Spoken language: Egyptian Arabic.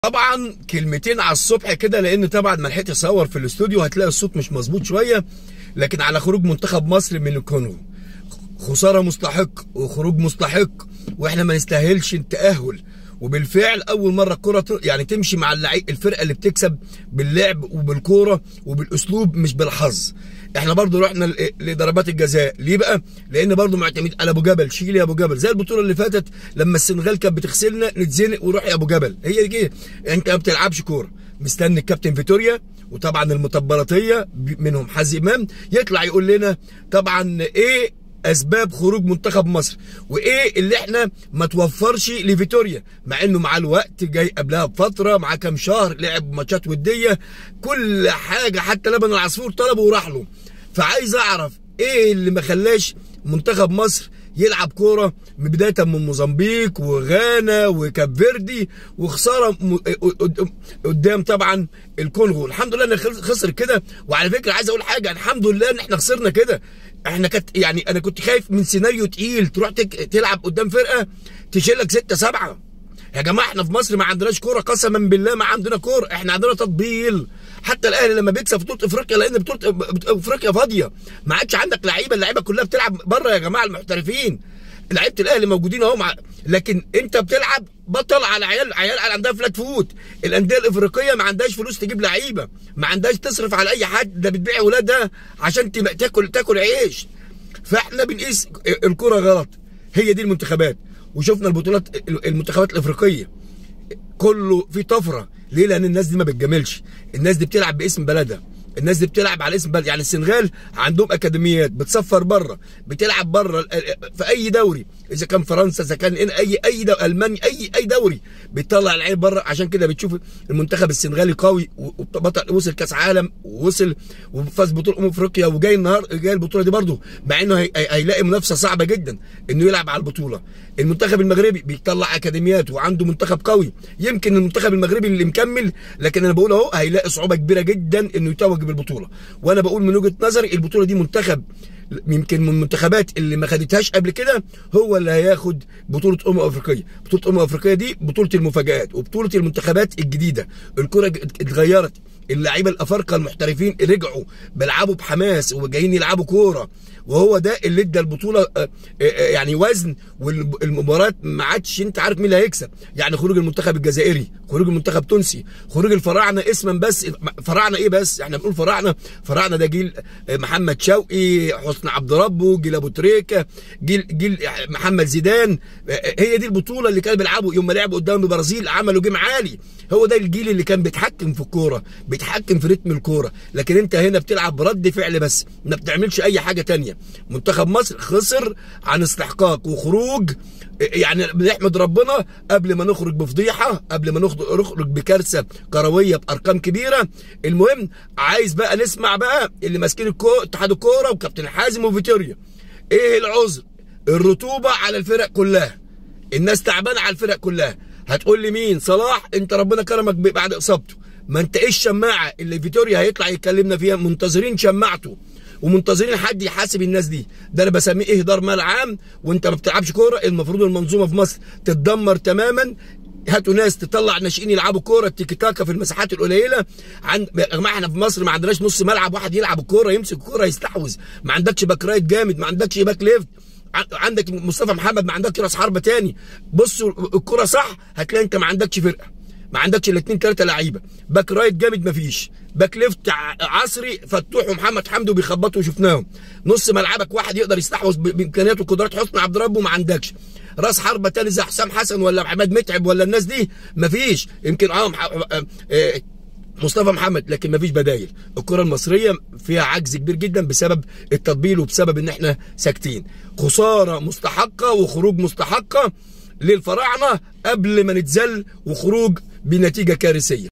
طبعا كلمتين على الصبح كده لان طبعا ما لحقتش اصور في الاستوديو هتلاقي الصوت مش مظبوط شويه لكن على خروج منتخب مصر من الكونغو خساره مستحق وخروج مستحق واحنا ما نستاهلش التاهل وبالفعل اول مره الكره يعني تمشي مع اللعيب الفرقه اللي بتكسب باللعب وبالكوره وبالاسلوب مش بالحظ احنا برضو رحنا لضربات الجزاء ليه بقى لان برضو معتمد على ابو جبل شيل يا ابو جبل زي البطوله اللي فاتت لما السنغال كانت بتغسلنا نتزنق وروح يا ابو جبل هي كده انت ما بتلعبش كوره مستني الكابتن فيتوريا وطبعا المطبلاتيه منهم حازم امام يطلع يقول لنا طبعا ايه اسباب خروج منتخب مصر وايه اللي احنا ما توفرش لفيتوريا مع انه مع الوقت جاي قبلها بفتره مع كام شهر لعب ماتشات وديه كل حاجه حتى لبن العصفور طلبه وراح له فعايز اعرف ايه اللي ما خلاش منتخب مصر يلعب كوره بدايه من موزمبيق وغانا وكاب فيردي وخساره قدام طبعا الكونغو الحمد لله ان خسر كده وعلى فكره عايز اقول حاجه الحمد لله ان احنا خسرنا كده احنا كانت يعني انا كنت خايف من سيناريو تقيل تروح تك... تلعب قدام فرقه تشيلك 6 7 يا جماعه احنا في مصر ما عندناش كوره قسما بالله ما عندنا كوره احنا عندنا تطبيل حتى الاهلي لما بيكسب بطوله افريقيا لان بطوله افريقيا فاضيه ما عادش عندك لعيبه اللعيبه كلها بتلعب بره يا جماعه المحترفين لعيبه الاهلي موجودين اهو مع لكن انت بتلعب بطل على عيال عيال عندها فلات فوت الانديه الافريقيه ما عندهاش فلوس تجيب لعيبه ما عندهاش تصرف على اي حد ده بتبيع اولادها عشان تاكل تاكل عيش فاحنا بنقيس الكره غلط هي دي المنتخبات وشفنا البطولات المنتخبات الافريقيه كله في طفره ليه لان الناس دي ما بتجاملش الناس دي بتلعب باسم بلدها الناس دي بتلعب على اسم بلد يعني السنغال عندهم اكاديميات بتسفر بره بتلعب بره في اي دوري اذا كان فرنسا اذا كان اي اي دوري المانيا اي اي دوري بتطلع العيال بره عشان كده بتشوف المنتخب السنغالي قوي وبطل وصل كاس عالم ووصل وفاز بطوله امم افريقيا وجاي النهارده جاي البطوله دي برده مع انه هي هيلاقي منافسه صعبه جدا انه يلعب على البطوله المنتخب المغربي بيطلع اكاديميات وعنده منتخب قوي يمكن المنتخب المغربي اللي مكمل لكن انا بقول اهو هيلاقي صعوبه كبيره جدا انه يتوج بالبطوله وانا بقول من وجهه نظري البطوله دي منتخب يمكن من المنتخبات اللي ما خدتهاش قبل كده هو اللي هياخد بطوله امم افريقيه بطوله امم افريقيه دي بطوله المفاجات وبطوله المنتخبات الجديده الكره اتغيرت اللعيبه الافارقه المحترفين رجعوا بيلعبوا بحماس وجايين يلعبوا كوره وهو ده اللي ادى البطوله يعني وزن والمباراه ما عادش انت عارف مين اللي هيكسب يعني خروج المنتخب الجزائري خروج المنتخب التونسي خروج الفراعنه اسما بس فراعنه ايه بس احنا بنقول فراعنه فراعنه ده جيل محمد شوقي حسن عبد ربه جيل ابو تريكه جيل جيل محمد زيدان هي دي البطوله اللي كانوا بيلعبوا يوم ما لعبوا قدام البرازيل عملوا جيم عالي هو ده الجيل اللي كان بيتحكم في الكوره بيتحكم في رتم الكوره لكن انت هنا بتلعب برد فعل بس ما بتعملش اي حاجه تانية منتخب مصر خسر عن استحقاق وخروج يعني بنحمد ربنا قبل ما نخرج بفضيحه قبل ما نخرج بكارثه كرويه بارقام كبيره المهم عايز بقى نسمع بقى اللي ماسكين الكو... اتحاد الكوره وكابتن حازم وفيتوريا ايه العذر الرطوبه على الفرق كلها الناس تعبانه على الفرق كلها هتقول لي مين صلاح انت ربنا كرمك بعد اصابته ما انت ايه الشماعه اللي فيتوريا هيطلع يكلمنا فيها منتظرين شماعته ومنتظرين حد يحاسب الناس دي ده انا بسميه اهدار مال عام وانت ما بتلعبش كوره المفروض المنظومه في مصر تتدمر تماما هاتوا ناس تطلع ناشئين يلعبوا كوره تيكي تاكا في المساحات القليله عند يا جماعه احنا في مصر ما عندناش نص ملعب واحد يلعب الكوره يمسك الكوره يستحوذ ما عندكش باك رايت جامد ما عندكش باك ليفت عندك مصطفى محمد ما عندكش راس حربه تاني بصوا الكوره صح هتلاقي انت ما عندكش فرقه ما عندكش الاثنين ثلاثه لعيبه باك رايت جامد مفيش باك ليفت عصري فتوح ومحمد حمدي وبيخبطوا وشفناهم نص ملعبك واحد يقدر يستحوذ بامكانياته وقدرات حسني عبد ربه ما عندكش راس حربه تاني زي حسام حسن ولا عماد متعب ولا الناس دي مفيش يمكن اه مصطفى محمد لكن مفيش بدايل الكره المصريه فيها عجز كبير جدا بسبب التطبيل وبسبب ان احنا ساكتين خساره مستحقه وخروج مستحقه للفراعنه قبل ما نتذل وخروج بنتيجه كارثيه